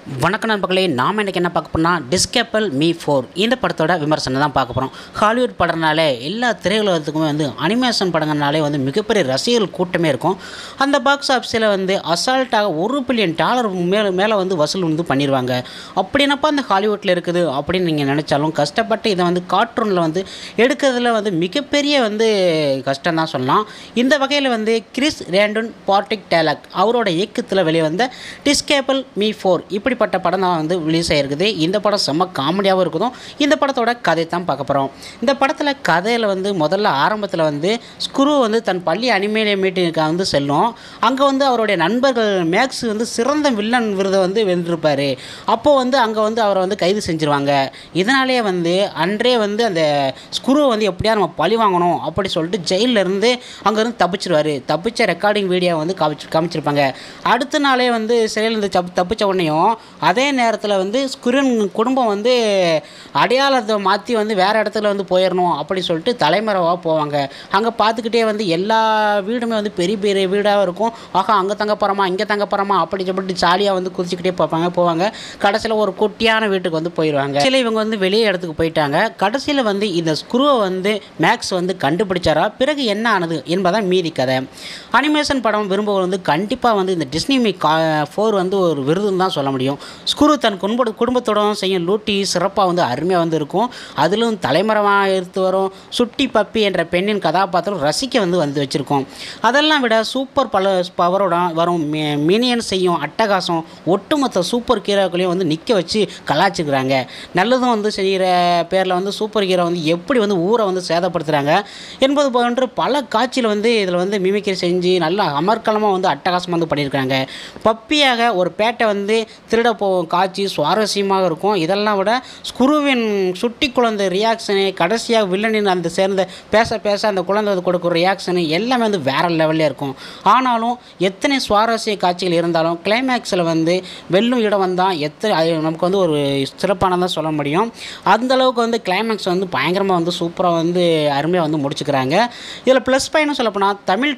வணக்கம் நண்பர்களே நாம் இன்றைக்கி என்ன பார்க்க போனால் டிஸ்கேப்பல் மீ ஃபோர் இந்த படத்தோட விமர்சனம் தான் பார்க்க போகிறோம் ஹாலிவுட் படம்னாலே எல்லா திரையுலகத்துக்குமே வந்து அனிமேஷன் படங்கள்னாலே வந்து மிகப்பெரிய ரசிகர்கள் கூட்டமே இருக்கும் அந்த பாக்ஸ் ஆஃபீஸில் வந்து அசால்ட்டாக ஒரு பில்லியன் டாலர் மேலே மேலே வந்து வசூல் வந்து பண்ணிடுவாங்க அப்படின்னப்பா அந்த ஹாலிவுட்டில் இருக்குது அப்படின்னு நீங்கள் நினச்சாலும் கஷ்டப்பட்டு இதை வந்து கார்ட்டூனில் வந்து எடுக்கிறதுல வந்து மிகப்பெரிய வந்து கஷ்டம் தான் சொல்லலாம் இந்த வகையில் வந்து கிறிஸ் ரேண்டன் பார்ட்டிக் டேலக் அவரோட இயக்கத்தில் வெளியே வந்த டிஸ்கேபிள் மீ ஃபோர் இப்படிப்பட்ட படம் தான் வந்து ரிலீஸ் ஆகிருக்குது இந்த படம் செம்ம காமெடியாகவும் இருக்குதும் இந்த படத்தோட கதை தான் பார்க்க போகிறோம் இந்த படத்தில் கதையில் வந்து முதல்ல ஆரம்பத்தில் வந்து ஸ்குரு வந்து தன் பள்ளி அனிமேலிய மீட்டிங்காக வந்து செல்லும் அங்கே வந்து அவருடைய நண்பர்கள் மேக்ஸ் வந்து சிறந்த வில்லன் விருதை வந்து வென்றிருப்பார் அப்போது வந்து அங்கே வந்து அவரை வந்து கைது செஞ்சுருவாங்க இதனாலேயே வந்து அன்றே வந்து அந்த ஸ்குருவை வந்து எப்படியா நம்ம பழி வாங்கணும் அப்படி சொல்லிட்டு ஜெயிலில் இருந்து அங்கேருந்து தப்பிச்சிருவார் தப்பிச்ச ரெக்கார்டிங் வீடியோ வந்து காமிச்சு காமிச்சிருப்பாங்க அடுத்த நாளே வந்து சிறையிலேருந்து தப்பு தப்பிச்ச உடனேயும் அதே நேரத்தில் வந்து ஸ்குரன் குடும்பம் வந்து அடையாளத்தை மாற்றி வந்து வேறு இடத்துல வந்து போயிடணும் அப்படி சொல்லிட்டு தலைமறைவாக போவாங்க அங்கே பார்த்துக்கிட்டே வந்து எல்லா வீடுமே வந்து பெரிய பெரிய வீடாக இருக்கும் ஆஹா அங்கே தங்க போகிறோமா இங்கே தங்க போகிறோமா அப்படி சொல்லிட்டு ஜாலியாக வந்து குதிச்சுக்கிட்டே பார்ப்பாங்க போவாங்க கடைசியில் ஒரு குட்டியான வீட்டுக்கு வந்து போயிடுவாங்க சில இவங்க வந்து வெளியே இடத்துக்கு போயிட்டாங்க கடைசியில் வந்து இந்த ஸ்க்ரூவை வந்து மேக்ஸ் வந்து கண்டுபிடிச்சாரா பிறகு என்ன ஆனது என்பதான் மீதி கதை அனிமேஷன் படம் விரும்புவர் வந்து கண்டிப்பாக வந்து இந்த டிஸ்னி மீ கா ஃபோர் வந்து ஒரு விருதுன்னு தான் சொல்ல முடியும் ஸ்குரு தன் குடும்ப குடும்பத்தோட செய்யும் லூட்டி சிறப்பாக வந்து அருமையாக வந்து இருக்கும் அதிலும் தலைமறைவாக எடுத்து வரும் சுட்டி பப்பி என்ற பெண்ணின் கதாபாத்திரம் ரசிக்க வந்து வந்து வச்சுருக்கோம் அதெல்லாம் விட சூப்பர் பல பவரோட வரும் மினியன் செய்யும் அட்டகாசம் ஒட்டுமொத்த சூப்பர் ஹீரோக்களையும் வந்து நிற்க வச்சு கலாச்சிக்கிறாங்க நல்லதும் வந்து செய்கிற பேரில் வந்து சூப்பர் ஹீரோ வந்து எப்படி வந்து ஊரை வந்து சேதப்படுத்துகிறாங்க என்பது போன்று பல காட்சியில் வந்து இதில் வந்து மிமிக்ரி செஞ்சு நல்லா அமர்க்கலமாக வந்து அட்டகாசமாக வந்து பண்ணியிருக்காங்க பப்பியாக ஒரு பேட்டை வந்து திருட போகும் காட்சி சுவாரஸ்யமாக இருக்கும் இதெல்லாம் விட ஸ்குருவின் சுட்டி குழந்தை ரியாக்ஷனு கடைசியாக வில்லனின் அந்த சேர்ந்த பேச பேச அந்த குழந்தை கொடுக்குற ரியாக்ஷனு எல்லாமே வந்து வேறு லெவலில் இருக்கும் ஆனாலும் எத்தனை சுவாரஸ்ய காட்சிகள் இருந்தாலும் கிளைமேக்ஸில் வந்து வெல்லும் இடம் வந்தால் எத்தனை அது நமக்கு வந்து ஒரு சிறப்பானதாக சொல்ல முடியும் அந்த அளவுக்கு வந்து கிளைமேக்ஸ் வந்து பயங்கரமாக வந்து சூப்பராக வந்து அருமையாக வந்து முடிச்சுக்கிறாங்க இதில் ப்ளஸ் பையனும் சொல்லப்போனால் தமிழ்